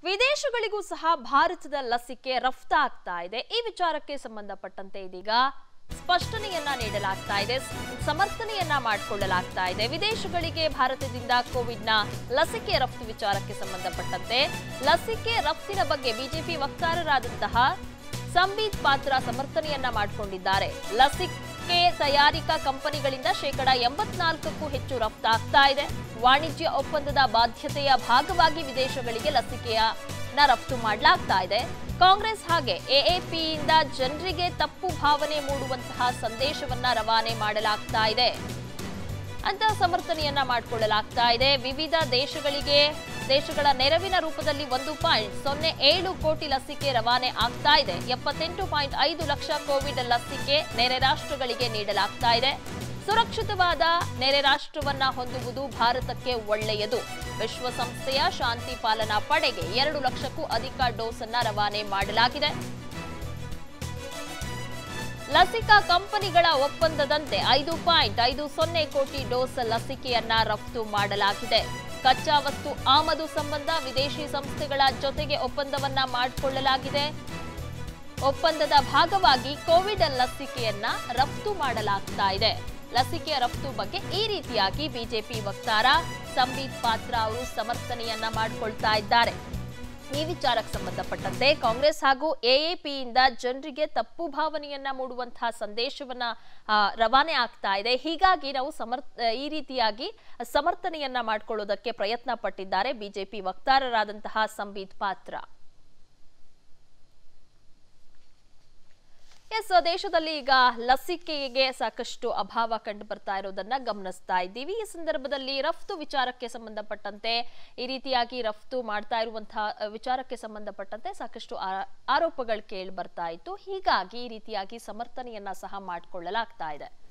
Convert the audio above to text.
ವಿದೇಶಗಳಿಗೂ ಸಹ ಭಾರತದ ಲಸಿಕೆ ರಫ್ತಾಗ್ತಾ ಇದೆ ಈ ವಿಚಾರಕ್ಕೆ ಸಂಬಂಧಪಟ್ಟಂತೆ ಇದೀಗ ಸ್ಪಷ್ಟನೆಯನ್ನ ನೀಡಲಾಗ್ತಾ ಇದೆ ಸ್- ಸಮರ್ಥನೆಯನ್ನ ಮಾಡಿಕೊಳ್ಳಲಾಗ್ತಾ ಇದೆ ವಿದೇಶಗಳಿಗೆ ಭಾರತದಿಂದ ಕೋವಿಡ್ನ ಲಸಿಕೆ ರಫ್ತು ವಿಚಾರಕ್ಕೆ ಸಂಬಂಧಪಟ್ಟಂತೆ ಲಸಿಕೆ ರಫ್ತಿನ ಬಗ್ಗೆ ಬಿಜೆಪಿ ವಕ್ತಾರರಾದಂತಹ ಸಂಬೀತ್ ಪಾತ್ರ ಸಮರ್ಥನೆಯನ್ನ ಮಾಡಿಕೊಂಡಿದ್ದಾರೆ ಲಸಿಕೆ ತಯಾರಿಕಾ ಕಂಪನಿಗಳಿಂದ ಶೇಕಡ ಎಂಬತ್ನಾಲ್ಕಕ್ಕೂ ಹೆಚ್ಚು ರಫ್ತಾಗ್ತಾ ಇದೆ ವಾಣಿಜ್ಯ ಒಪ್ಪಂದದ ಬಾಧ್ಯತೆಯ ಭಾಗವಾಗಿ ವಿದೇಶಗಳಿಗೆ ಲಸಿಕೆಯನ್ನ ರಫ್ತು ಮಾಡಲಾಗ್ತಾ ಇದೆ ಕಾಂಗ್ರೆಸ್ ಹಾಗೆ ಎಎಪಿಯಿಂದ ಜನರಿಗೆ ತಪ್ಪು ಭಾವನೆ ಮೂಡುವಂತಹ ಸಂದೇಶವನ್ನ ರವಾನೆ ಮಾಡಲಾಗ್ತಾ ಇದೆ ಅಂತ ಸಮರ್ಥನೆಯನ್ನ ಮಾಡಿಕೊಳ್ಳಲಾಗ್ತಾ ಇದೆ ವಿವಿಧ ದೇಶಗಳಿಗೆ ದೇಶಗಳ ನೆರವಿನ ರೂಪದಲ್ಲಿ ಒಂದು ಪಾಯಿಂಟ್ ಸೊನ್ನೆ ಏಳು ಕೋಟಿ ಲಸಿಕೆ ರವಾನೆ ಆಗ್ತಾ ಇದೆ ಎಪ್ಪತ್ತೆಂಟು ಪಾಯಿಂಟ್ ಐದು ಲಕ್ಷ ಕೋವಿಡ್ ಲಸಿಕೆ ನೆರೆ ರಾಷ್ಟ್ರಗಳಿಗೆ ನೀಡಲಾಗ್ತಾ ಇದೆ ಸುರಕ್ಷಿತವಾದ ನೆರೆ ರಾಷ್ಟ್ರವನ್ನ ಹೊಂದುವುದು ಭಾರತಕ್ಕೆ ಒಳ್ಳೆಯದು ವಿಶ್ವಸಂಸ್ಥೆಯ ಶಾಂತಿ ಪಾಲನಾ ಪಡೆಗೆ ಎರಡು ಲಕ್ಷಕ್ಕೂ ಅಧಿಕ ಡೋಸ್ ಅನ್ನ ರವಾನೆ ಮಾಡಲಾಗಿದೆ ಲಸಿಕಾ ಕಂಪನಿಗಳ ಒಪ್ಪಂದದಂತೆ ಐದು ಪಾಯಿಂಟ್ ಐದು ಸೊನ್ನೆ ಕೋಟಿ ಡೋಸ್ ಲಸಿಕೆಯನ್ನ ರಫ್ತು ಮಾಡಲಾಗಿದೆ ಕಚ್ಚಾ ವಸ್ತು ಆಮದು ಸಂಬಂಧ ವಿದೇಶಿ ಸಂಸ್ಥೆಗಳ ಜೊತೆಗೆ ಒಪ್ಪಂದವನ್ನ ಮಾಡಿಕೊಳ್ಳಲಾಗಿದೆ ಒಪ್ಪಂದದ ಭಾಗವಾಗಿ ಕೋವಿಡ್ ಲಸಿಕೆಯನ್ನ ರಫ್ತು ಮಾಡಲಾಗ್ತಾ ಇದೆ ಲಸಿಕೆ ರಫ್ತು ಬಗ್ಗೆ ಈ ರೀತಿಯಾಗಿ ಬಿಜೆಪಿ ವಕ್ತಾರ ಸಂಬೀತ್ ಪಾತ್ರ ಅವರು ಸಮರ್ಥನೆಯನ್ನ ಮಾಡಿಕೊಳ್ತಾ ಇದ್ದಾರೆ ಈ ವಿಚಾರಕ್ಕೆ ಸಂಬಂಧಪಟ್ಟಂತೆ ಕಾಂಗ್ರೆಸ್ ಹಾಗೂ ಎಎಪಿಯಿಂದ ಜನರಿಗೆ ತಪ್ಪು ಭಾವನೆಯನ್ನ ಮೂಡುವಂತಹ ಸಂದೇಶವನ್ನ ಆ, ರವಾನೆ ಆಗ್ತಾ ಇದೆ ಹೀಗಾಗಿ ನಾವು ಸಮರ್ಥ ಈ ರೀತಿಯಾಗಿ ಸಮರ್ಥನೆಯನ್ನ ಮಾಡಿಕೊಳ್ಳೋದಕ್ಕೆ ಪ್ರಯತ್ನ ಪಟ್ಟಿದ್ದಾರೆ ಬಿಜೆಪಿ ವಕ್ತಾರರಾದಂತಹ ಸಂಬೀತ್ ಪಾತ್ರ ಎಸ್ ದೇಶದಲ್ಲಿ ಈಗ ಲಸಿಕೆಗೆ ಸಾಕಷ್ಟು ಅಭಾವ ಕಂಡು ಬರ್ತಾ ಇರೋದನ್ನ ಗಮನಿಸ್ತಾ ಇದ್ದೀವಿ ಈ ಸಂದರ್ಭದಲ್ಲಿ ರಫ್ತು ವಿಚಾರಕ್ಕೆ ಸಂಬಂಧಪಟ್ಟಂತೆ ಈ ರೀತಿಯಾಗಿ ರಫ್ತು ಮಾಡ್ತಾ ಇರುವಂತಹ ಅಹ್, ವಿಚಾರಕ್ಕೆ ಸಂಬಂಧಪಟ್ಟಂತೆ ಸಾಕಷ್ಟು ಆ- ಆರೋಪಗಳು ಕೇಳಿ ಬರ್ತಾ ಇತ್ತು ಹೀಗಾಗಿ ಈ ರೀತಿಯಾಗಿ ಸಮರ್ಥನೆಯನ್ನ ಸಹ ಮಾಡಿಕೊಳ್ಳಲಾಗ್ತಾ ಇದೆ